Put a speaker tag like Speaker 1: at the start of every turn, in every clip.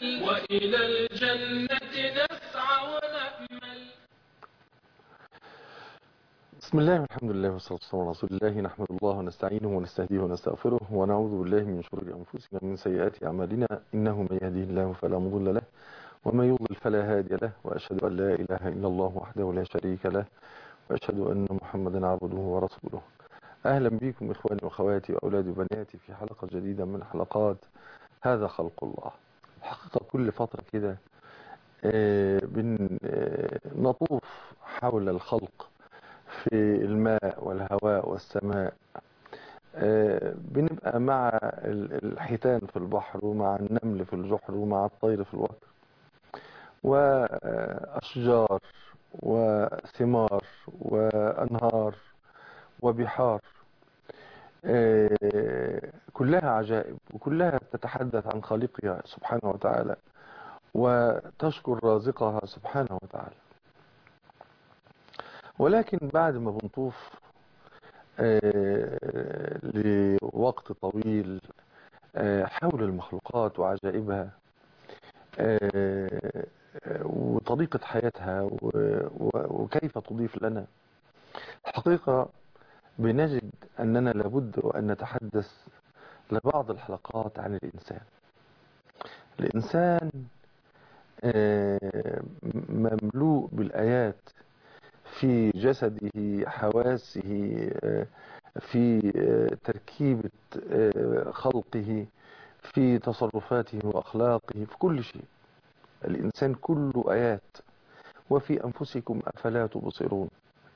Speaker 1: نأمل وإلى الجنة نسعى ونأمل
Speaker 2: بسم الله والحمد لله والصلاة والسلام على رسول الله نحمد الله ونستعينه ونستهديه ونستغفره ونعوذ بالله من شرور أنفسنا ومن سيئات أعمالنا إنه من يهديه الله فلا مضل له ومن يضلل فلا هادي له وأشهد أن لا إله إلا الله وحده لا شريك له وأشهد أن محمدا عبده ورسوله أهلا بكم إخواني وأخواتي وأولادي وبناتي في حلقة جديدة من حلقات هذا خلق الله الحقيقة كل فترة كده آه، بن آه، نطوف حول الخلق في الماء والهواء والسماء آه، بنبقى مع ال- الحيتان في البحر ومع النمل في الجحر ومع الطير في الوكر وأشجار وثمار وأنهار وبحار آه، كلها عجائب وكلها تتحدث عن خالقها سبحانه وتعالى وتشكر رازقها سبحانه وتعالى ولكن بعد ما بنطوف آه، لوقت طويل آه، حول المخلوقات وعجائبها آه، وطريقة حياتها و- و- وكيف تضيف لنا الحقيقة بنجد أننا لابد وأن نتحدث لبعض الحلقات عن الإنسان الإنسان آه، مملوء بالآيات في جسده حواسه آه، في آه، تركيبة آه، خلقه في تصرفاته وأخلاقه في كل شيء الإنسان كله آيات وفي أنفسكم أفلا تبصرون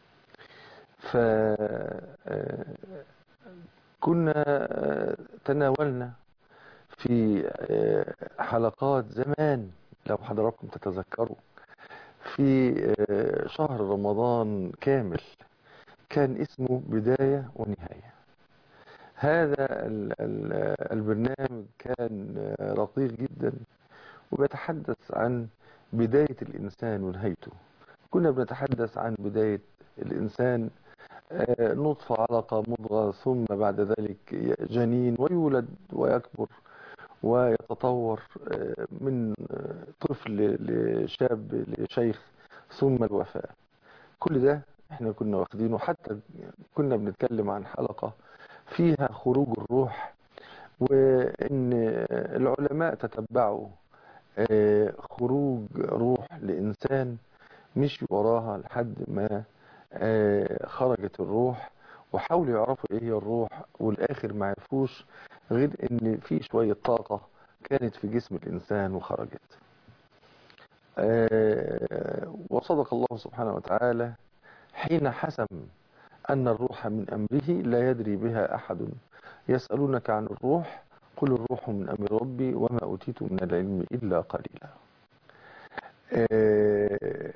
Speaker 2: فكنا تناولنا في آه، حلقات زمان لو حضراتكم تتذكروا في آه، شهر رمضان كامل كان اسمه بداية ونهاية هذا ال- ال- البرنامج كان آه، رقيق جدا وبيتحدث عن بداية الإنسان ونهايته كنا بنتحدث عن بداية الإنسان آه، نطفة علقة مضغة ثم بعد ذلك جنين ويولد ويكبر ويتطور آه، من آه، طفل لشاب لشيخ ثم الوفاة كل ده احنا كنا واخدينه حتى كنا بنتكلم عن حلقة فيها خروج الروح وان العلماء تتبعوا آه، خروج روح لإنسان مشي وراها لحد ما آه، خرجت الروح وحاولوا يعرفوا ايه هي الروح والاخر ما عرفوش غير ان في شوية طاقة كانت في جسم الانسان وخرجت آه، وصدق الله سبحانه وتعالى حين حسم أن الروح من أمره لا يدري بها أحد يسألونك عن الروح قل الروح من أمر ربي وما أوتيت من العلم إلا قليلا آه،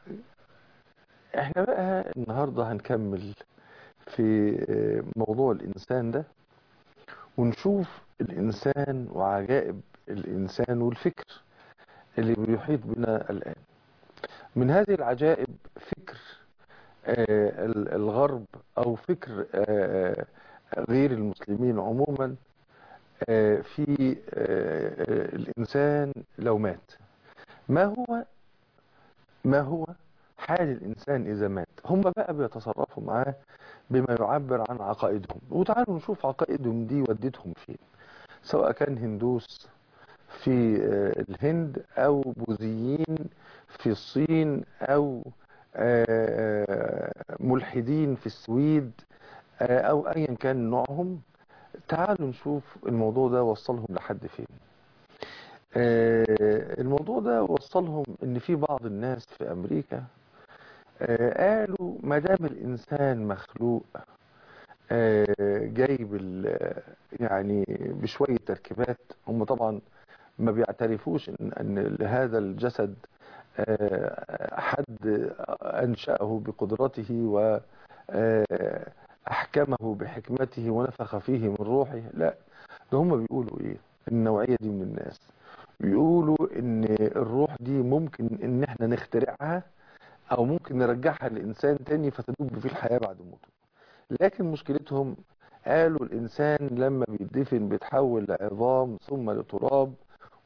Speaker 2: احنا بقى النهاردة هنكمل في آه، موضوع الإنسان ده ونشوف الإنسان وعجائب الإنسان والفكر اللي بيحيط بنا الآن من هذه العجائب فكر آه، ال- الغرب أو فكر آه، غير المسلمين عموما آه، في آه، الإنسان لو مات ما هو ما هو حال الإنسان إذا مات هم بقى بيتصرفوا معاه بما يعبر عن عقائدهم وتعالوا نشوف عقائدهم دي ودتهم فين سواء كان هندوس في آه، الهند أو بوذيين في الصين أو آه، ملحدين في السويد آه، أو أيا كان نوعهم تعالوا نشوف الموضوع ده وصلهم لحد فين آه، الموضوع ده وصلهم ان في بعض الناس في امريكا آه، قالوا ما دام الانسان مخلوق آه، جاي بال يعني بشويه تركيبات هم طبعا ما بيعترفوش ان ان لهذا الجسد آه، حد انشأه بقدرته و آه، احكمه بحكمته ونفخ فيه من روحه لا ده هم بيقولوا ايه النوعيه دي من الناس بيقولوا ان الروح دي ممكن ان احنا نخترعها او ممكن نرجعها لانسان تاني فتدوب فيه الحياه بعد موته لكن مشكلتهم قالوا الانسان لما بيدفن بيتحول لعظام ثم لتراب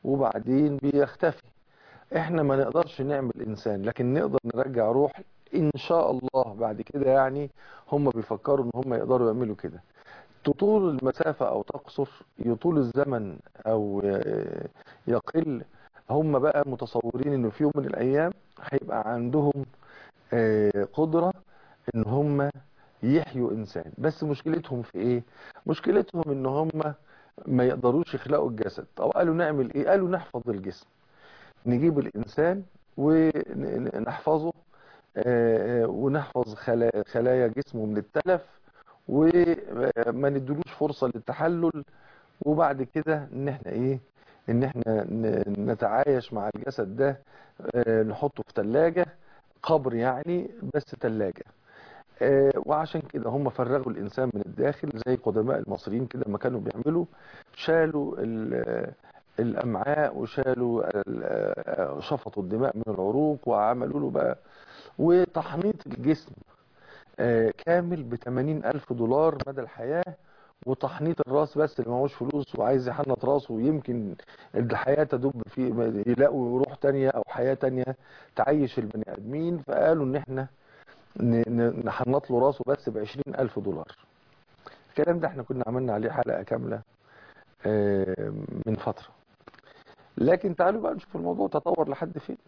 Speaker 2: وبعدين بيختفي احنا ما نقدرش نعمل انسان لكن نقدر نرجع روح ان شاء الله بعد كده يعني هم بيفكروا ان هم يقدروا يعملوا كده تطول المسافة او تقصر يطول الزمن او يقل هم بقى متصورين انه في يوم من الايام هيبقى عندهم قدرة ان هم يحيوا انسان بس مشكلتهم في ايه مشكلتهم ان هم ما يقدروش يخلقوا الجسد او قالوا نعمل ايه قالوا نحفظ الجسم نجيب الانسان ونحفظه ونحفظ خلايا جسمه من التلف وما ندلوش فرصة للتحلل وبعد كده ان احنا ايه ان احنا نتعايش مع الجسد ده نحطه في ثلاجة قبر يعني بس ثلاجة وعشان كده هم فرغوا الإنسان من الداخل زي قدماء المصريين كده ما كانوا بيعملوا شالوا الأمعاء وشالوا شفطوا الدماء من العروق وعملوا له بقى وتحنيط الجسم كامل ب 80 ألف دولار مدى الحياة وتحنيط الراس بس اللي معهوش فلوس وعايز يحنط راسه ويمكن الحياة تدب فيه يلاقوا روح تانية أو حياة تانية تعيش البني آدمين فقالوا إن إحنا نحنط له راسه بس ب 20 ألف دولار الكلام ده احنا كنا عملنا عليه حلقة كاملة من فترة لكن تعالوا بقى نشوف الموضوع تطور لحد فين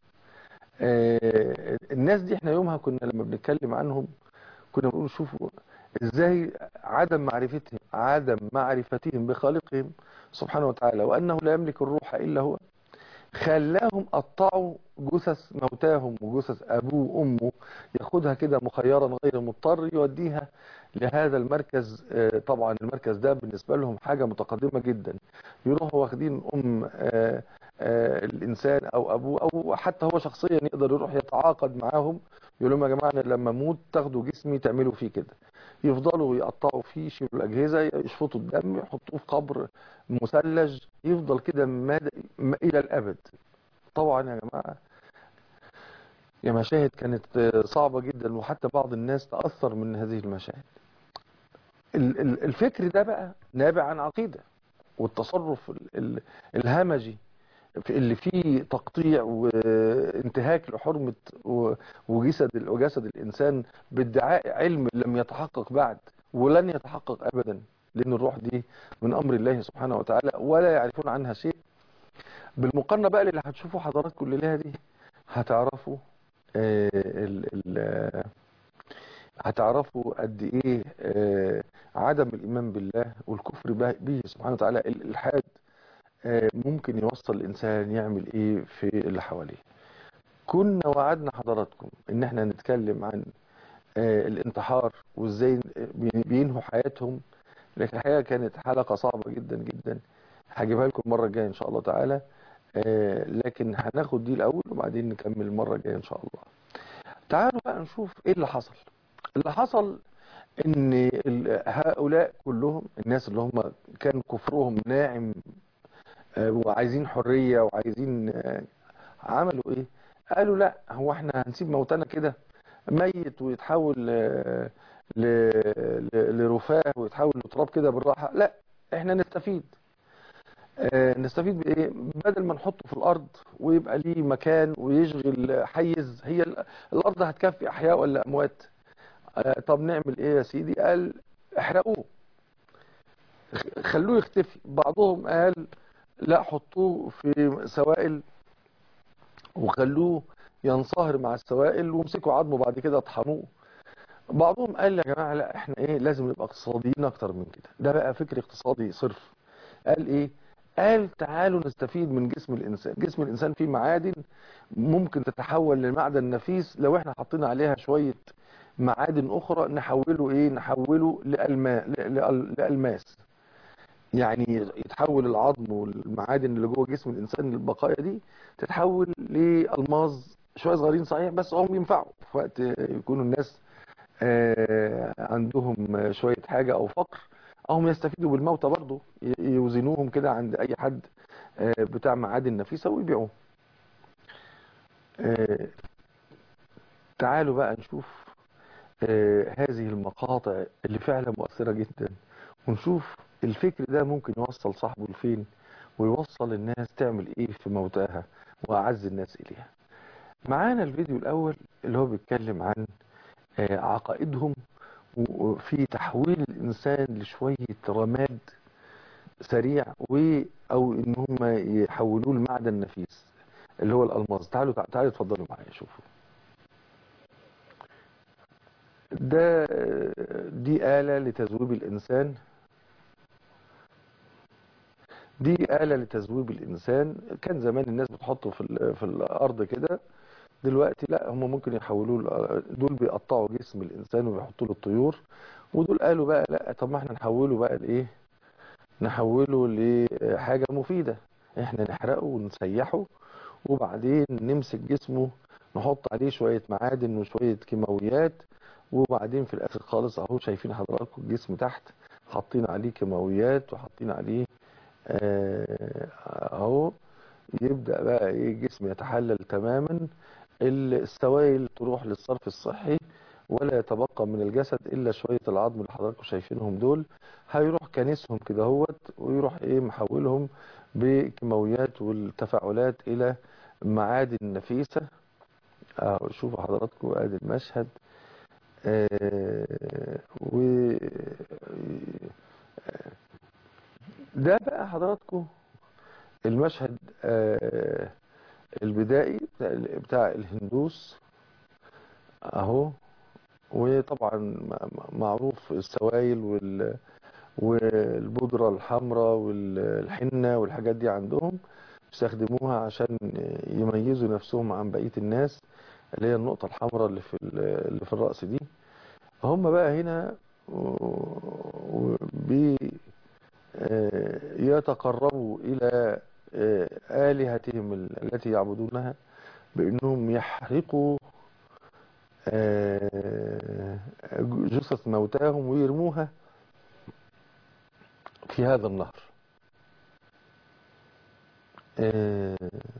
Speaker 2: الناس دي احنا يومها كنا لما بنتكلم عنهم كنا بنقول شوفوا ازاي عدم معرفتهم عدم معرفتهم بخالقهم سبحانه وتعالى وانه لا يملك الروح الا هو خلاهم قطعوا جثث موتاهم وجثث ابوه وامه ياخدها كده مخيرا غير مضطر يوديها لهذا المركز طبعا المركز ده بالنسبه لهم حاجه متقدمه جدا يروحوا واخدين ام الانسان او ابوه او حتى هو شخصيا يقدر يروح يتعاقد معاهم يقول لهم يا جماعه انا لما اموت تاخدوا جسمي تعملوا فيه كده يفضلوا يقطعوا فيه يشيلوا الاجهزه يشفطوا الدم يحطوه في قبر مثلج يفضل كده مدى الى الابد طبعا يا جماعه يا مشاهد كانت صعبه جدا وحتى بعض الناس تاثر من هذه المشاهد الفكر ده بقى نابع عن عقيده والتصرف الهمجي اللي فيه تقطيع وانتهاك لحرمة وجسد وجسد الإنسان بادعاء علم لم يتحقق بعد ولن يتحقق أبدا لأن الروح دي من أمر الله سبحانه وتعالى ولا يعرفون عنها شيء بالمقارنة بقى اللي هتشوفوا حضراتكم الليلة دي هتعرفوا ال ال هتعرفوا قد ايه عدم الإيمان بالله والكفر به سبحانه وتعالى الإلحاد ممكن يوصل الإنسان يعمل إيه في اللي حواليه كنا وعدنا حضراتكم إن احنا نتكلم عن الانتحار وإزاي بينهوا حياتهم لكن الحقيقة كانت حلقة صعبة جدا جدا هجيبها لكم المرة الجاية إن شاء الله تعالى لكن هناخد دي الأول وبعدين نكمل المرة الجاية إن شاء الله تعالوا بقى نشوف إيه اللي حصل اللي حصل إن هؤلاء كلهم الناس اللي هم كان كفرهم ناعم وعايزين حرية وعايزين عملوا ايه قالوا لا هو احنا هنسيب موتنا كده ميت ويتحول لرفاه ويتحول لتراب كده بالراحة لا احنا نستفيد نستفيد بايه بدل ما نحطه في الارض ويبقى ليه مكان ويشغل حيز هي الارض هتكفي احياء ولا اموات طب نعمل ايه يا سيدي قال احرقوه خلوه يختفي بعضهم قال لا حطوه في سوائل وخلوه ينصهر مع السوائل وامسكوا عظمه بعد كده اطحنوه بعضهم قال يا جماعة لا احنا ايه لازم نبقى اقتصاديين اكتر من كده ده بقى فكر اقتصادي صرف قال ايه قال تعالوا نستفيد من جسم الانسان جسم الانسان فيه معادن ممكن تتحول لمعدن نفيس لو احنا حطينا عليها شوية معادن اخرى نحوله ايه نحوله لألما لألماس يعني يتحول العظم والمعادن اللي جوه جسم الانسان البقايا دي تتحول لالماظ شويه صغيرين صحيح بس هم ينفعوا في وقت يكونوا الناس عندهم شويه حاجه او فقر او هم يستفيدوا بالموتى برضه يوزنوهم كده عند اي حد بتاع معادن نفيسه ويبيعوه تعالوا بقى نشوف هذه المقاطع اللي فعلا مؤثره جدا ونشوف الفكر ده ممكن يوصل صاحبه لفين ويوصل الناس تعمل ايه في موتاها واعز الناس اليها معانا الفيديو الاول اللي هو بيتكلم عن آه، عقائدهم وفي تحويل الانسان لشوية رماد سريع و او ان هم يحولوه لمعدن نفيس اللي هو الالماس تعالوا تعالوا اتفضلوا معايا شوفوا ده دي آلة لتذويب الإنسان دي آلة لتذويب الإنسان كان زمان الناس بتحطه في ال- في الأرض كده دلوقتي لا هم ممكن يحولوه ل- دول بيقطعوا جسم الإنسان وبيحطوا له الطيور ودول قالوا بقى لا طب ما احنا نحوله بقى لإيه نحوله لحاجة مفيدة احنا نحرقه ونسيحه وبعدين نمسك جسمه نحط عليه شوية معادن وشوية كيماويات وبعدين في الاخر خالص اهو شايفين حضراتكم الجسم تحت حاطين عليه كيماويات وحاطين عليه آه، اهو يبدأ بقى ايه الجسم يتحلل تماما السوائل تروح للصرف الصحي ولا يتبقى من الجسد الا شوية العظم اللي حضراتكم شايفينهم دول هيروح كنسهم كده هوت ويروح ايه محولهم بكيماويات والتفاعلات الى معادن نفيسة اهو شوفوا حضراتكم ادي المشهد آه، و ده بقى حضراتكم المشهد آه، البدائي بتاع بتاع الهندوس اهو وطبعا م- م- معروف السوائل وال والبودرة الحمراء والحنة والحاجات دي عندهم بيستخدموها عشان يميزوا نفسهم عن بقية الناس اللي هي النقطة الحمراء اللي في ال- اللي في الرأس دي هم بقى هنا و- بي آه، يتقربوا إلى آه، آلهتهم ال- التي يعبدونها بأنهم يحرقوا آه، جثث موتاهم ويرموها في هذا النهر آه،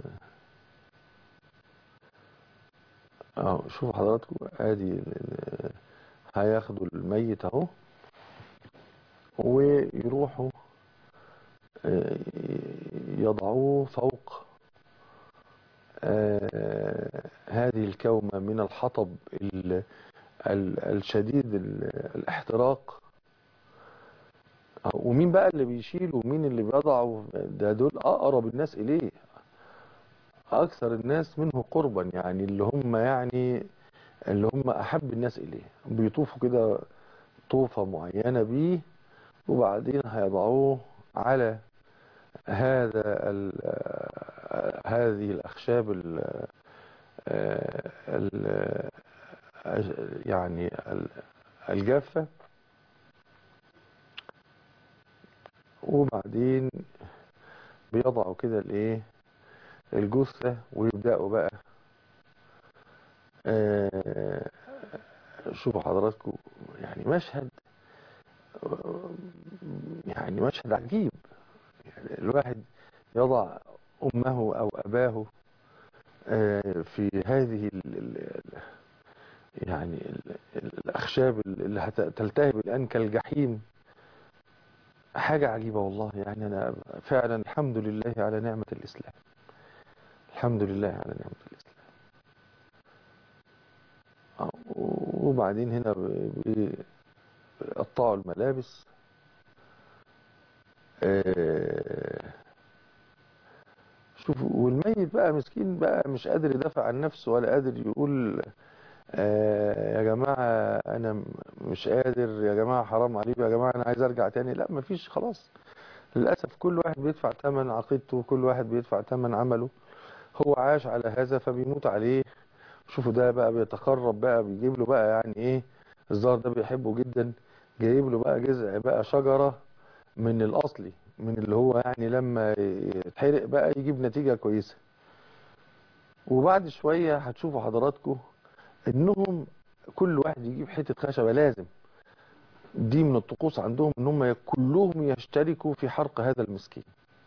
Speaker 2: اهو شوفوا حضراتكم ادي ال- ال- هياخدوا الميت اهو ويروحوا آه، يضعوه فوق آه، هذه الكومة من الحطب ال- ال- الشديد ال- الاحتراق آه، ومين بقى اللي بيشيله ومين اللي بيضعه ده دول أقرب الناس إليه أكثر الناس منه قربا يعني اللي هم يعني اللي هم أحب الناس إليه بيطوفوا كده طوفة معينة بيه وبعدين هيضعوه على هذا ال هذه الأخشاب ال ال يعني ال- الجافة وبعدين بيضعوا كده الايه الجثة ويبدأوا بقى آه، شوفوا حضراتكم يعني مشهد آه، يعني مشهد عجيب يعني الواحد يضع أمه أو أباه آه، في هذه ال ال يعني ال الأخشاب اللي هتلتهب الآن كالجحيم حاجة عجيبة والله يعني أنا فعلا الحمد لله على نعمة الإسلام الحمد لله على نعمة الإسلام آه، وبعدين هنا ب- بيقطعوا الملابس آه، شوفوا والميت بقى مسكين بقى مش قادر يدافع عن نفسه ولا قادر يقول آه، يا جماعة أنا م- مش قادر يا جماعة حرام عليكم يا جماعة أنا عايز أرجع تاني لا مفيش خلاص للأسف كل واحد بيدفع ثمن عقيدته كل واحد بيدفع ثمن عمله هو عاش على هذا فبيموت عليه شوفوا ده بقى بيتقرب بقى بيجيب له بقى يعني ايه الزهر ده بيحبه جدا جايب له بقى جذع بقى شجرة من الأصلي من اللي هو يعني لما يتحرق بقى يجيب نتيجة كويسة وبعد شوية هتشوفوا حضراتكم انهم كل واحد يجيب حتة خشبة لازم دي من الطقوس عندهم ان هم كلهم يشتركوا في حرق هذا المسكين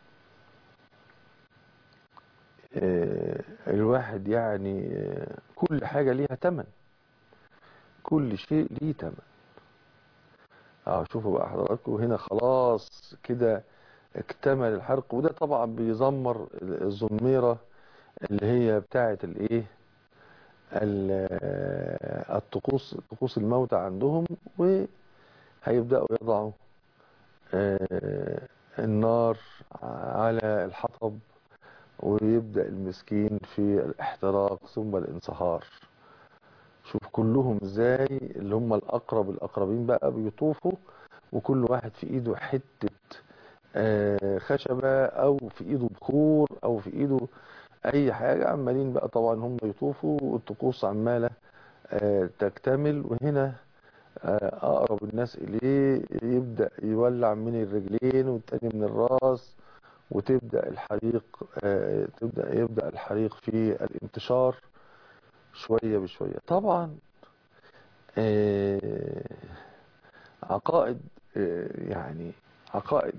Speaker 2: آه، الواحد يعني آه، كل حاجة ليها تمن كل شيء ليه تمن اه شوفوا بقى حضراتكم هنا خلاص كده اكتمل الحرق وده طبعا بيزمر الزميرة اللي هي بتاعة الايه ال- الطقوس طقوس الموت عندهم وهيبدأوا يضعوا آه، النار على الحطب ويبدأ المسكين في الاحتراق ثم الانصهار شوف كلهم ازاي اللي هم الأقرب الأقربين بقى بيطوفوا وكل واحد في ايده حتة آه، خشبة او في ايده بخور او في ايده اي حاجة عمالين بقى طبعا هم يطوفوا والطقوس عمالة آه، تكتمل وهنا آه، اقرب الناس اليه يبدأ يولع من الرجلين والتاني من الراس وتبدأ الحريق آه، تبدأ يبدأ الحريق في الانتشار شوية بشوية طبعا آه، عقائد آه، يعني عقائد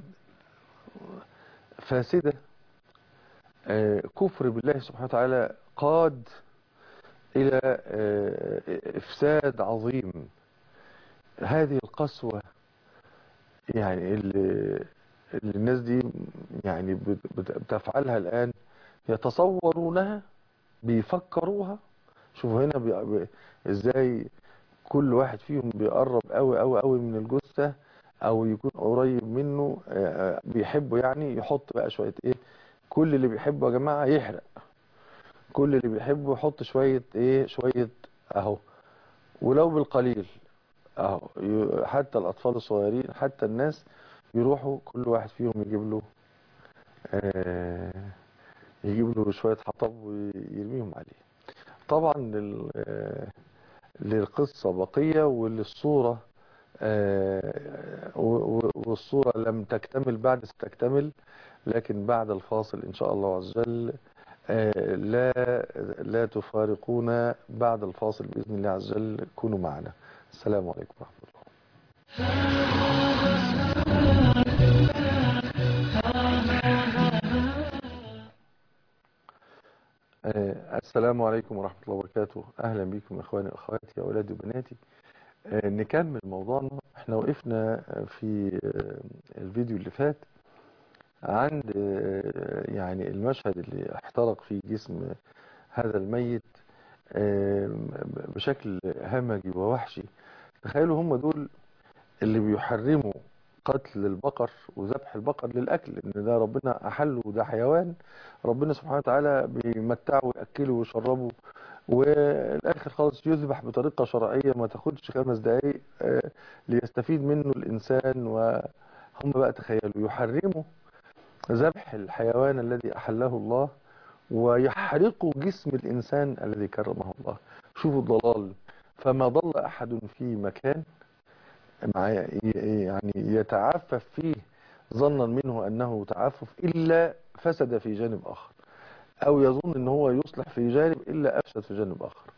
Speaker 2: فاسدة آه، كفر بالله سبحانه وتعالى قاد إلى آه، إفساد عظيم هذه القسوة يعني اللي, اللي الناس دي يعني بت- بت- بتفعلها الآن يتصورونها بيفكروها شوفوا هنا بي... بي... ازاي كل واحد فيهم بيقرب قوي قوي قوي من الجثة او يكون قريب منه آه، بيحبه يعني يحط بقى شوية ايه كل اللي بيحبه يا جماعة يحرق كل اللي بيحبه يحط شوية ايه شوية اهو ولو بالقليل اهو ي- حتى الاطفال الصغيرين حتى الناس يروحوا كل واحد فيهم يجيب له آه، يجيب له شوية حطب ويرميهم عليه طبعا لل- آه، للقصة بقية وللصورة آه، و- و- والصورة لم تكتمل بعد ستكتمل لكن بعد الفاصل إن شاء الله عز وجل آه، لا لا تفارقونا بعد الفاصل بإذن الله عز وجل كونوا معنا السلام عليكم ورحمة الله آه، السلام عليكم ورحمة الله وبركاته أهلا بكم إخواني وأخواتي يا أولادي وبناتي آه، نكمل موضوعنا احنا وقفنا في آه، الفيديو اللي فات عند آه، يعني المشهد اللي احترق فيه جسم هذا الميت آه، بشكل همجي ووحشي تخيلوا هم دول اللي بيحرموا قتل البقر وذبح البقر للأكل لأن ده ربنا أحله وده حيوان ربنا سبحانه وتعالى بيمتعه ويأكله ويشربه والآخر خالص يذبح بطريقة شرعية ما تاخدش خمس دقايق آه، ليستفيد منه الإنسان وهم بقى تخيلوا يحرموا ذبح الحيوان الذي أحله الله ويحرقوا جسم الإنسان الذي كرمه الله شوفوا الضلال فما ضل أحد في مكان معايا يعني يتعفف فيه ظنا منه أنه تعفف إلا فسد في جانب آخر أو يظن أنه هو يصلح في جانب إلا أفسد في جانب آخر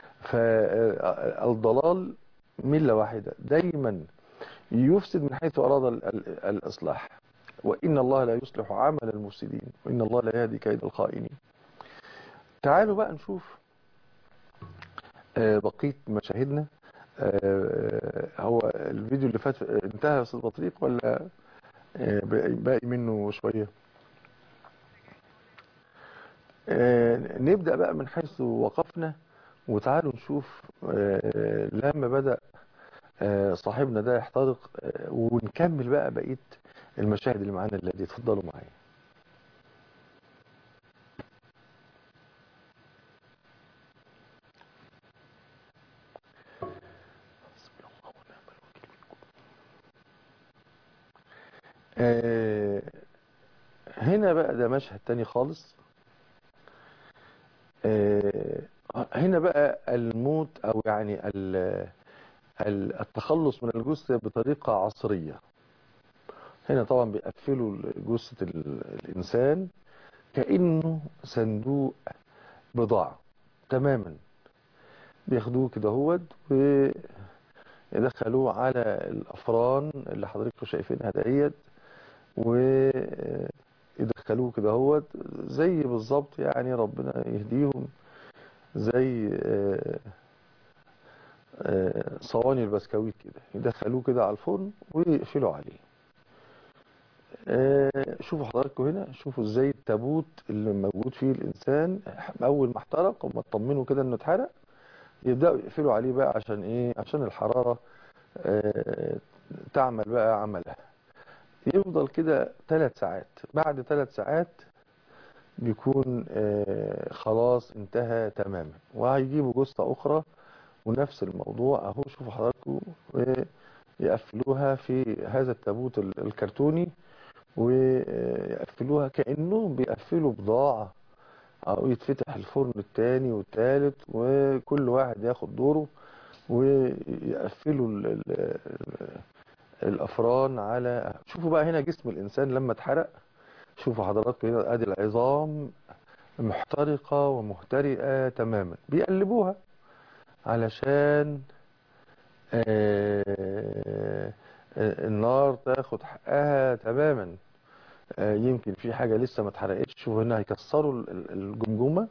Speaker 2: فالضلال ملة واحدة دايما يفسد من حيث أراد ال- ال- الإصلاح وإن الله لا يصلح عمل المفسدين وإن الله لا يهدي كيد الخائنين تعالوا بقى نشوف آه، بقية مشاهدنا آه، هو الفيديو اللي فات انتهى يا استاذ بطريق ولا آه، باقي باقي منه شوية آه، نبدأ بقى من حيث وقفنا وتعالوا نشوف آه، لما بدأ آه، صاحبنا ده يحترق آه، ونكمل بقى بقية المشاهد اللي معانا اللي اتفضلوا معايا آه، هنا بقى ده مشهد تاني خالص آه، هنا بقى الموت او يعني ال- ال- التخلص من الجثة بطريقة عصرية هنا طبعا بيقفلوا جثة ال- الإنسان كأنه صندوق بضاعة تماما بياخدوه كده هوت ويدخلوه على الأفران اللي حضراتكم شايفينها دهيت ويدخلوه كده هوت زي بالظبط يعني ربنا يهديهم زي آه، آه، صواني البسكويت كده يدخلوه كده على الفرن ويقفلوا عليه آه، شوفوا حضراتكم هنا شوفوا ازاي التابوت اللي موجود فيه الانسان اول ما احترق وما اطمنوا كده انه اتحرق يبداوا يقفلوا عليه بقى عشان ايه عشان الحراره آه، تعمل بقى عملها يفضل كده ثلاث ساعات بعد ثلاث ساعات بيكون آه، خلاص انتهى تماما وهيجيبوا جثة أخرى ونفس الموضوع أهو شوفوا حضراتكم يقفلوها في هذا التابوت ال- الكرتوني ويقفلوها كأنهم بيقفلوا بضاعة أو يتفتح الفرن التاني والتالت وكل واحد ياخد دوره ويقفلوا ال- ال- الأفران على شوفوا بقى هنا جسم الإنسان لما اتحرق شوفوا حضراتكم هنا ادي العظام محترقة ومهترئة تماما بيقلبوها علشان آه، آه، النار تاخد حقها تماما آه، يمكن في حاجة لسه ما اتحرقتش شوفوا هنا هيكسروا ال- ال- الجمجمة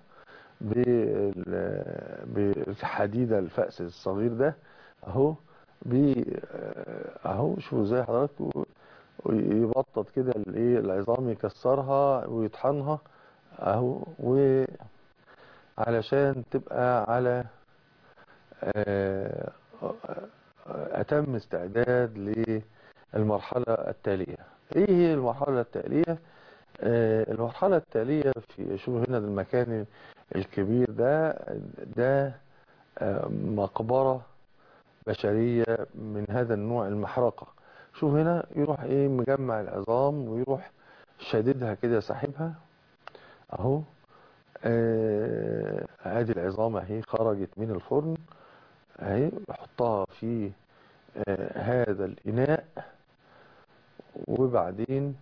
Speaker 2: بال- بالحديدة الفأس الصغير ده اهو بي آه، اهو شوفوا ازاي حضراتكم ويبطط كده الايه العظام يكسرها ويطحنها اهو وعلشان تبقى على آه، اتم استعداد للمرحلة التالية ايه هي المرحلة التالية آه، المرحلة التالية في شوف هنا المكان الكبير ده ده آه، مقبرة بشرية من هذا النوع المحرقة شوف هنا يروح ايه مجمع العظام ويروح شاددها كده ساحبها اهو آه، ادي العظام اهي خرجت من الفرن اهي يحطها في آه، هذا الاناء وبعدين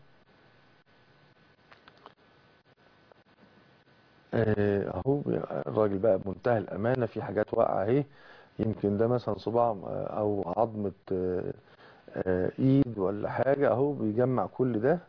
Speaker 2: آه، اهو الراجل بقى بمنتهى الامانه في حاجات واقعه اهي يمكن ده مثلا صباع آه، او عظمه آه، آه، ايد ولا حاجه اهو بيجمع كل ده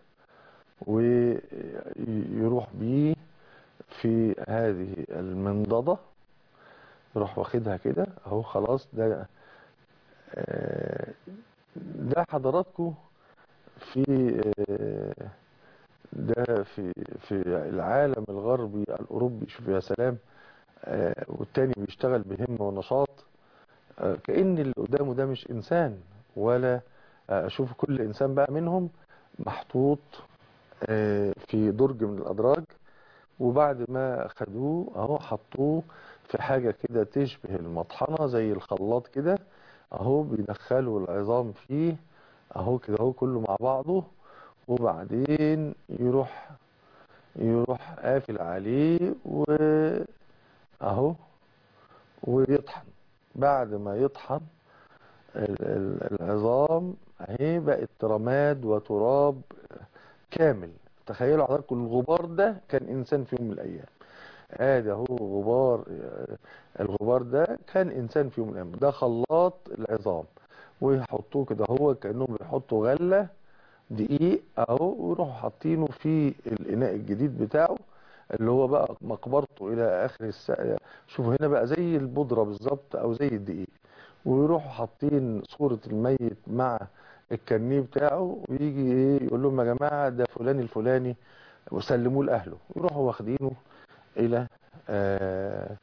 Speaker 2: ويروح بيه في هذه المنضدة يروح واخدها كده اهو خلاص ده آه، ده حضراتكم في آه، ده في في العالم الغربي الأوروبي شوف يا سلام آه، والتاني بيشتغل بهمة ونشاط آه، كأن اللي قدامه ده مش إنسان ولا آه، أشوف كل إنسان بقى منهم محطوط آه، في درج من الأدراج وبعد ما خدوه اهو حطوه في حاجة كده تشبه المطحنة زي الخلاط كده اهو بيدخلوا العظام فيه اهو كده اهو كله مع بعضه وبعدين يروح يروح قافل عليه واهو ويطحن بعد ما يطحن ال- ال- العظام اهي بقت رماد وتراب كامل تخيلوا حضراتكم الغبار ده كان انسان في يوم من الايام ادي اهو غبار الغبار ده كان انسان في يوم من الايام ده خلاط العظام ويحطوه كده هو كانهم بيحطوا غله دقيق اهو ويروحوا حاطينه في الاناء الجديد بتاعه اللي هو بقى مقبرته الى اخر السقف شوفوا هنا بقى زي البودره بالظبط او زي الدقيق ويروحوا حاطين صوره الميت مع الكارنيه بتاعه ويجي ايه يقول لهم يا جماعه ده فلان الفلاني وسلموه لاهله يروحوا واخدينه الى آه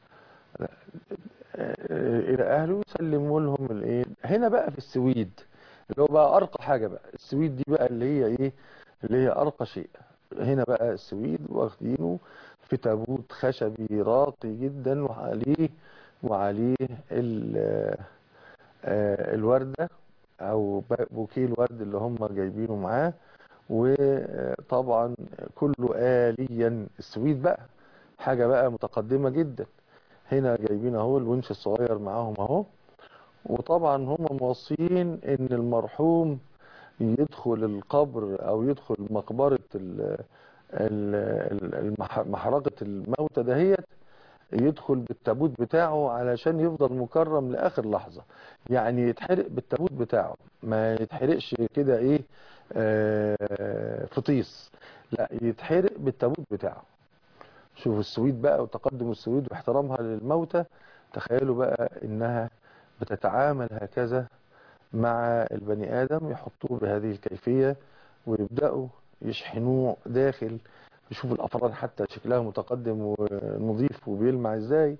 Speaker 2: آه، الى اهله يسلموا لهم الايه هنا بقى في السويد اللي هو بقى ارقى حاجه بقى السويد دي بقى اللي هي ايه اللي هي ارقى شيء هنا بقى السويد واخدينه في تابوت خشبي راقي جدا وعليه وعليه ال- آه، الورده او ب- بوكيه الورد اللي هم جايبينه معاه وطبعا كله آليا السويد بقى حاجة بقى متقدمة جدا هنا جايبين اهو الونش الصغير معاهم اهو وطبعا هم موصيين ان المرحوم يدخل القبر او يدخل مقبرة ال- ال- المح- محرقة الموتى دهيت يدخل بالتابوت بتاعه علشان يفضل مكرم لآخر لحظة يعني يتحرق بالتابوت بتاعه ما يتحرقش كده ايه آه فطيس لا يتحرق بالتابوت بتاعه شوف السويد بقى وتقدم السويد واحترامها للموتى تخيلوا بقى انها بتتعامل هكذا مع البني آدم يحطوه بهذه الكيفية ويبدأوا يشحنوه داخل يشوفوا الافران حتى شكلها متقدم ونظيف وبيلمع ازاي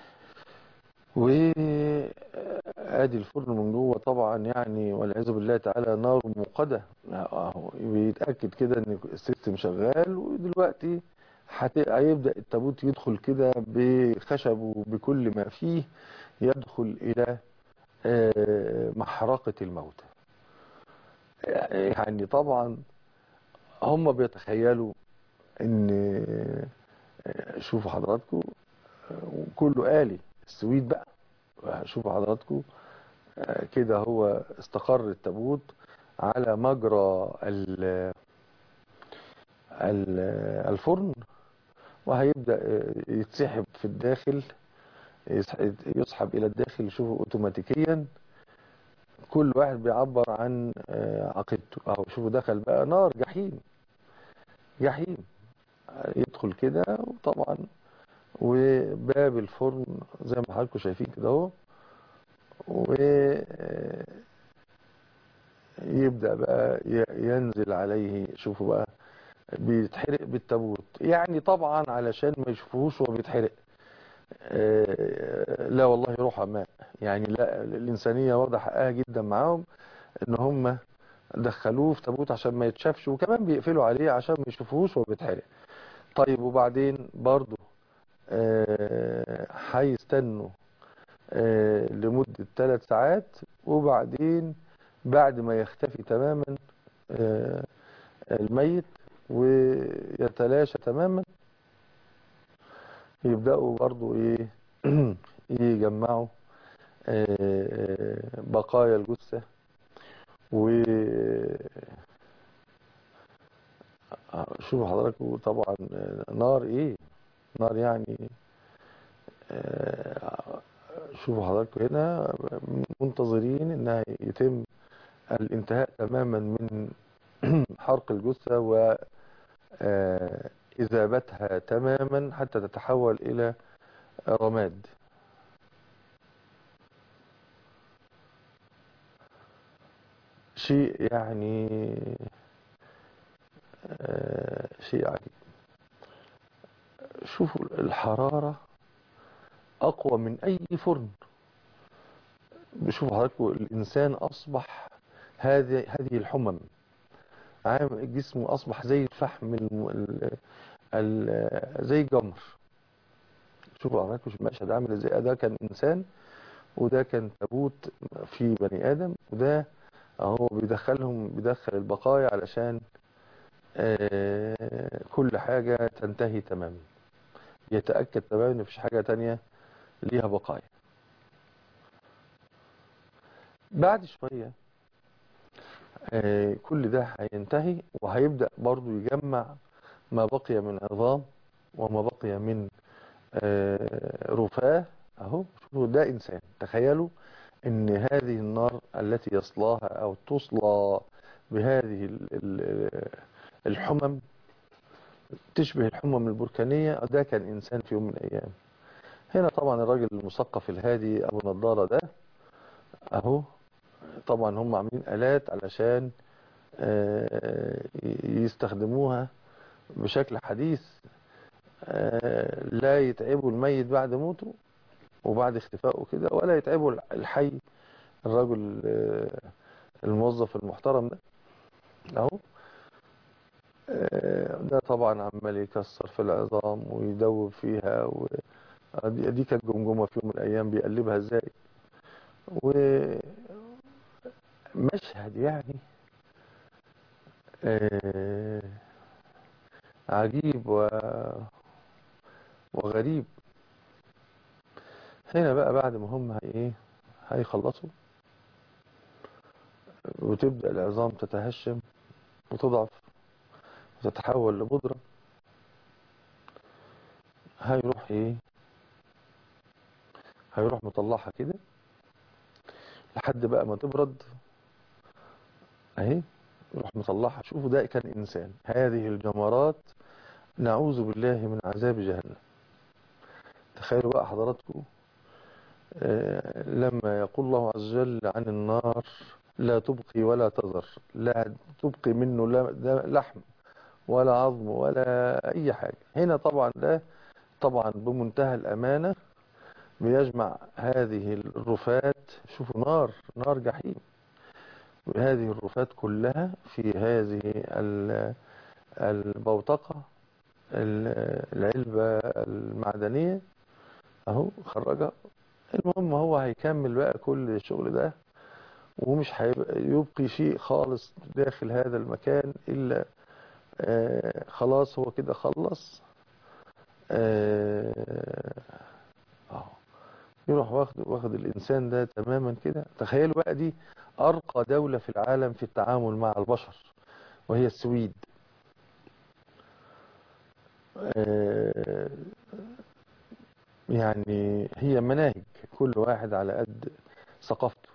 Speaker 2: وادي الفرن من جوه طبعا يعني والعياذ بالله تعالى نار موقده أهو بيتاكد كده ان السيستم شغال ودلوقتي هت- هيبدا التابوت يدخل كده بخشبه بكل ما فيه يدخل الى آه، محرقه الموتى يعني طبعا هم بيتخيلوا ان آه، شوفوا حضراتكم آه، كله آلي السويد بقى شوفوا حضراتكم آه، كده هو استقر التابوت على مجرى ال- ال- الفرن وهيبدأ آه، يتسحب في الداخل يسح- يسحب إلى الداخل شوفوا أوتوماتيكيا كل واحد بيعبر عن آه، عقيدته أهو شوفوا دخل بقى نار جحيم جحيم يدخل كده وطبعا وباب الفرن زي ما حضراتكم شايفين كده اهو و يبدأ بقى ي- ينزل عليه شوفوا بقى بيتحرق بالتابوت يعني طبعا علشان ما يشوفوهوش وهو بيتحرق آه، لا والله روح ماء يعني لا الإنسانية واضح حقها جدا معاهم ان هم دخلوه في تابوت عشان ما يتشافش وكمان بيقفلوا عليه عشان ما يشوفوهوش وهو بيتحرق طيب وبعدين برضو آه، هيستنوا آه، لمدة ثلاث ساعات وبعدين بعد ما يختفي تماما آه، الميت ويتلاشى تماما يبدأوا برضو ايه يجمعوا آه، بقايا الجثة و شوفوا حضراتكم طبعا نار ايه نار يعني آه، شوفوا حضراتكم هنا منتظرين انها يتم الانتهاء تماما من حرق الجثة و آه، إذابتها تماما حتى تتحول إلى رماد شيء يعني آه، شيء عجيب شوفوا الحرارة أقوى من أي فرن شوفوا حضراتكم الإنسان أصبح هذه هذه الحمم عام جسمه أصبح زي الفحم الم... ال... ال... زي الجمر شوفوا حضراتكم المشهد عامل ازاي ده كان إنسان وده كان تابوت في بني آدم وده اهو بيدخلهم بيدخل البقايا علشان آه، كل حاجة تنتهي تماما يتأكد تماما ان مفيش حاجة تانية ليها بقايا بعد شوية آه، كل ده هينتهي وهيبدأ برضو يجمع ما بقي من عظام وما بقي من آه، رفاه اهو شوفوا ده انسان تخيلوا ان هذه النار التي يصلاها او تصلى بهذه ال- ال- الحمم تشبه الحمم البركانية ده كان انسان في يوم من الايام هنا طبعا الراجل المثقف الهادي ابو نضارة ده اهو طبعا هم عاملين الات علشان آه، يستخدموها بشكل حديث آه، لا يتعبوا الميت بعد موته وبعد اختفائه كده ولا يتعبوا الحي الرجل آه، الموظف المحترم ده اهو آه، ده طبعا عمال يكسر في العظام ويدوب فيها و... دي دي كانت جمجمة في يوم من الأيام بيقلبها ازاي ومشهد يعني آه، عجيب و... وغريب هنا بقى بعد ما هم هي ايه هيخلصوا وتبدأ العظام تتهشم وتضعف وتتحول لبودرة هيروح ايه هيروح مطلعها كده لحد بقى ما تبرد اهي يروح مطلعها شوفوا ده كان انسان هذه الجمرات نعوذ بالله من عذاب جهنم تخيلوا بقى حضراتكم آه، لما يقول الله عز وجل عن النار لا تبقي ولا تذر لا تبقي منه لا- ده لحم ولا عظم ولا أي حاجة هنا طبعا ده طبعا بمنتهى الأمانة بيجمع هذه الرفات شوفوا نار نار جحيم هذه الرفات كلها في هذه ال- البوتقة ال- العلبة المعدنية اهو خرجها المهم هو هيكمل بقى كل الشغل ده ومش هيبقى يبقي شيء خالص داخل هذا المكان إلا آه خلاص هو كده خلص آه أهو يروح واخد واخد الإنسان ده تماما كده تخيلوا بقى دي أرقى دولة في العالم في التعامل مع البشر وهي السويد آه يعني هي مناهج كل واحد على قد ثقافته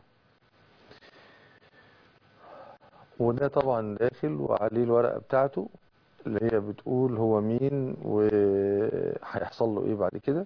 Speaker 2: وده طبعا داخل وعليه الورقة بتاعته اللي هي بتقول هو مين وهيحصل له ايه بعد كده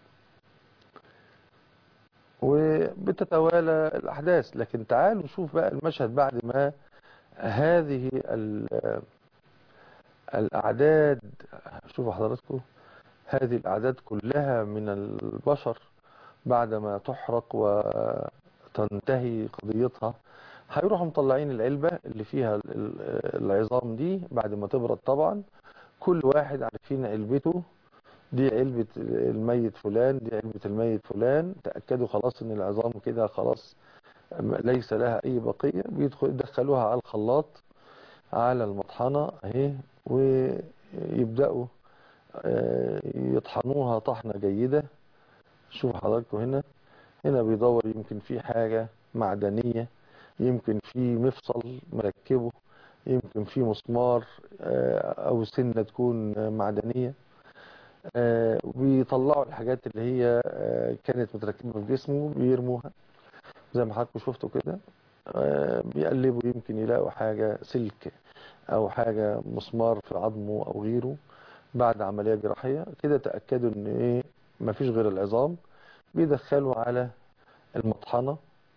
Speaker 2: وبتتوالى الأحداث لكن تعالوا نشوف بقى المشهد بعد ما هذه ال- الأعداد شوفوا حضراتكم هذه الأعداد كلها من البشر بعدما تحرق وتنتهي قضيتها هيروحوا مطلعين العلبة اللي فيها ال- ال- العظام دي بعد ما تبرد طبعا كل واحد عارفين علبته دي علبة الميت فلان دي علبة الميت فلان تأكدوا خلاص ان العظام كده خلاص ليس لها اي بقية بيدخل يدخلوها على الخلاط على المطحنة اهي ويبدأوا آه، يطحنوها طحنة جيدة شوف حضراتكم هنا هنا بيدور يمكن في حاجة معدنية يمكن في مفصل مركبه يمكن في مسمار آه، أو سنة تكون معدنية آه، وبيطلعوا الحاجات اللي هي آه، كانت متركبة في جسمه بيرموها زي ما حضراتكم شفتوا كده آه، بيقلبوا يمكن يلاقوا حاجة سلك أو حاجة مسمار في عظمه أو غيره بعد عملية جراحية كده تأكدوا إن إيه مفيش غير العظام بيدخلوا على المطحنة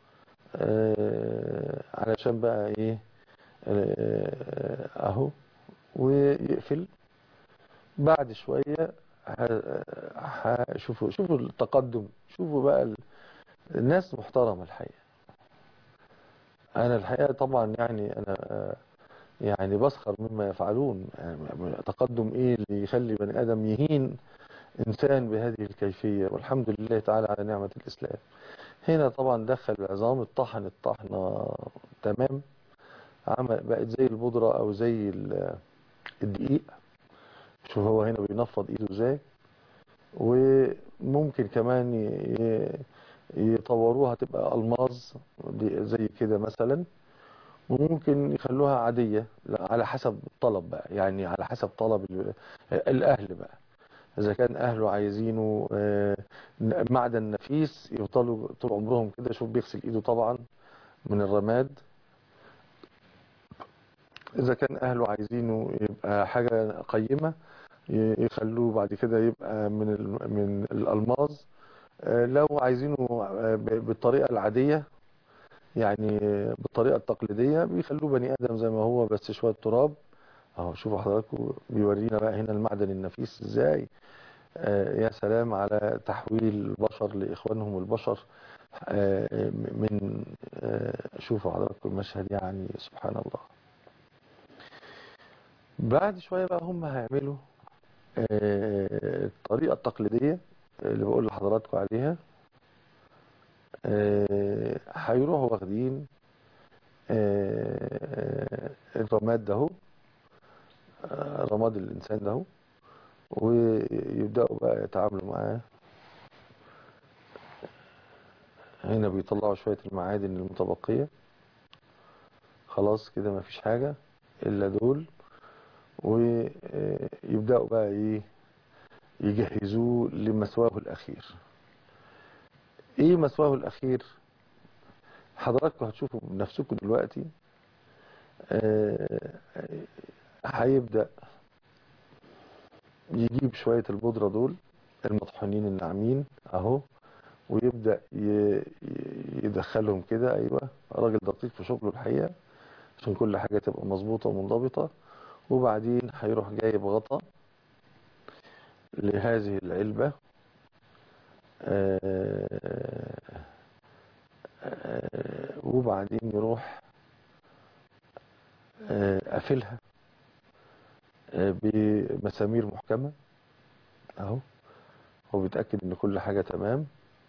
Speaker 2: آه، علشان بقى إيه آه، أهو ويقفل بعد شوية ه- ه- شوفوا شوفوا التقدم شوفوا بقى ال- الناس محترمة الحقيقة أنا الحقيقة طبعا يعني أنا آه، يعني بسخر مما يفعلون يعني تقدم إيه اللي يخلي بني آدم يهين إنسان بهذه الكيفية والحمد لله تعالى على نعمة الإسلام هنا طبعا دخل العظام الطحن الطحنة تمام عمل بقت زي البودرة أو زي ال- الدقيق شوف هو هنا بينفض ايده ازاي وممكن كمان ي- ي- يطوروها تبقى الماظ دي زي كده مثلا وممكن يخلوها عادية لا، على حسب الطلب بقى يعني على حسب طلب ال- الأهل بقى إذا كان أهله عايزينه آه، معدن نفيس يفضلوا طول عمرهم كده شوف بيغسل إيده طبعا من الرماد إذا كان أهله عايزينه يبقى حاجة قيمة ي- يخلوه بعد كده يبقى من ال- من الألماظ آه، لو عايزينه آه، ب- بالطريقة العادية يعني بالطريقة التقليدية بيخلوه بني آدم زي ما هو بس شوية تراب اهو شوفوا حضراتكم بيورينا بقى هنا المعدن النفيس ازاي آه، يا سلام على تحويل البشر لإخوانهم البشر آه، من آه، شوفوا حضراتكم المشهد يعني سبحان الله بعد شوية بقى هم هيعملوا آه، الطريقة التقليدية اللي بقول لحضراتكم عليها آه، هيروحوا واخدين آه، الرماد ده اهو، آه، رماد الإنسان ده اهو، ويبدأوا بقى يتعاملوا معاه هنا بيطلعوا شوية المعادن المتبقية خلاص كده مفيش حاجة إلا دول ويبدأوا بقى ايه يجهزوه لمثواه الأخير ايه مثواه الأخير حضراتكم هتشوفوا بنفسكم دلوقتي آه، هيبدأ يجيب شوية البودرة دول المطحونين الناعمين اهو ويبدأ ي- ي- يدخلهم كده ايوه راجل دقيق في شغله الحقيقة عشان كل حاجة تبقى مظبوطة ومنضبطة وبعدين هيروح جايب غطا لهذه العلبة آه، آه، وبعدين يروح آه، قافلها آه، بمسامير محكمة اهو هو بيتأكد ان كل حاجة تمام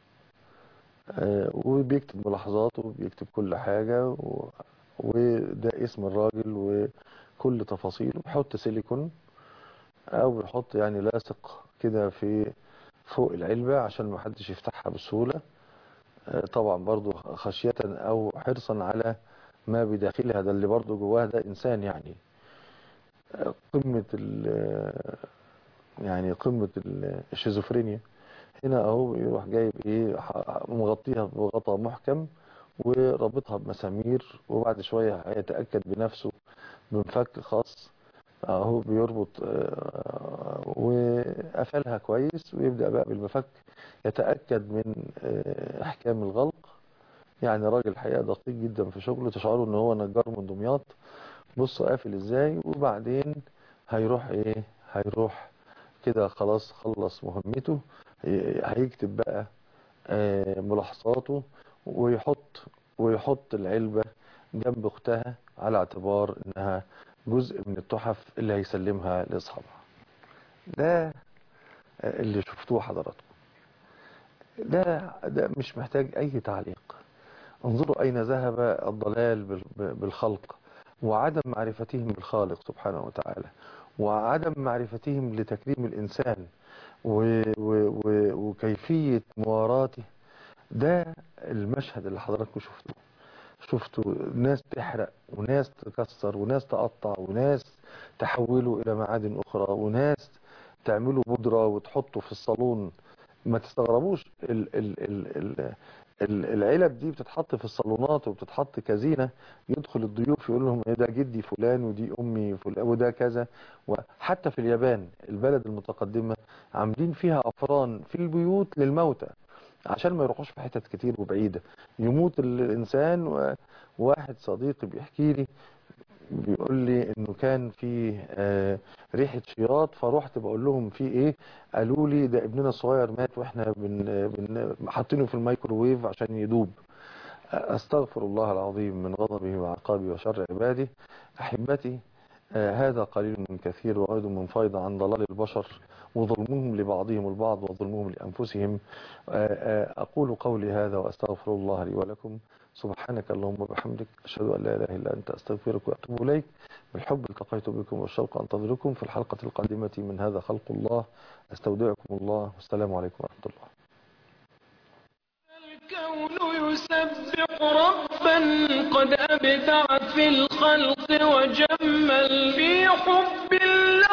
Speaker 2: آه، وبيكتب ملاحظاته وبيكتب كل حاجة و... وده اسم الراجل وكل تفاصيله بيحط سيليكون او بيحط يعني لاصق كده في فوق العلبة عشان ما حدش يفتحها بسهولة آه، طبعا برضو خشية او حرصا على ما بداخلها ده اللي برضو جواها ده انسان يعني آه، قمة ال يعني قمة ال- الشيزوفرينيا هنا اهو يروح جايب ايه ح- مغطيها بغطاء محكم ورابطها بمسامير وبعد شوية هيتأكد بنفسه بمفك خاص اهو بيربط آه، وقفلها كويس ويبدأ بقى بالمفك يتأكد من آه، احكام الغلق يعني راجل الحقيقة دقيق جدا في شغله تشعروا ان هو نجار من دمياط بص قافل ازاي وبعدين هيروح ايه هيروح كده خلاص خلص مهمته ي- هيكتب بقى آه، ملاحظاته ويحط ويحط العلبة جنب اختها على اعتبار انها جزء من التحف اللي هيسلمها لاصحابها ده آه، اللي شفتوه حضراتكم ده ده مش محتاج اي تعليق انظروا اين ذهب الضلال بال- بالخلق وعدم معرفتهم بالخالق سبحانه وتعالى وعدم معرفتهم لتكريم الانسان و و و وكيفية مواراته ده المشهد اللي حضراتكم شفتوه شفتوا ناس تحرق وناس تكسر وناس تقطع وناس تحوله إلى معادن أخرى وناس تعمله بودرة وتحطه في الصالون ما تستغربوش ال ال ال ال ال- العلب دي بتتحط في الصالونات وبتتحط كزينة يدخل الضيوف يقول لهم إيه ده جدي فلان ودي أمي فلان وده كذا وحتى في اليابان البلد المتقدمة عاملين فيها أفران في البيوت للموتى عشان ما يروحوش في حتت كتير وبعيدة يموت الإنسان وواحد صديقي بيحكي لي بيقول لي انه كان في آه، ريحة شياط فروحت بقول لهم في ايه قالوا لي ده ابننا الصغير مات واحنا بن بن حاطينه في الميكروويف عشان يدوب استغفر الله العظيم من غضبه وعقابه وشر عباده احبتي آه، هذا قليل من كثير وغير من فيض عن ضلال البشر وظلمهم لبعضهم البعض وظلمهم لأنفسهم آه، آه، أقول قولي هذا وأستغفر الله لي ولكم سبحانك اللهم وبحمدك أشهد أن لا إله إلا أنت أستغفرك وأتوب إليك بالحب التقيت بكم والشوق أنتظركم في الحلقة القادمة من هذا خلق الله أستودعكم الله والسلام عليكم ورحمة الله
Speaker 1: الكون يسبح ربا قد أبدع في الخلق وجمل في حب الله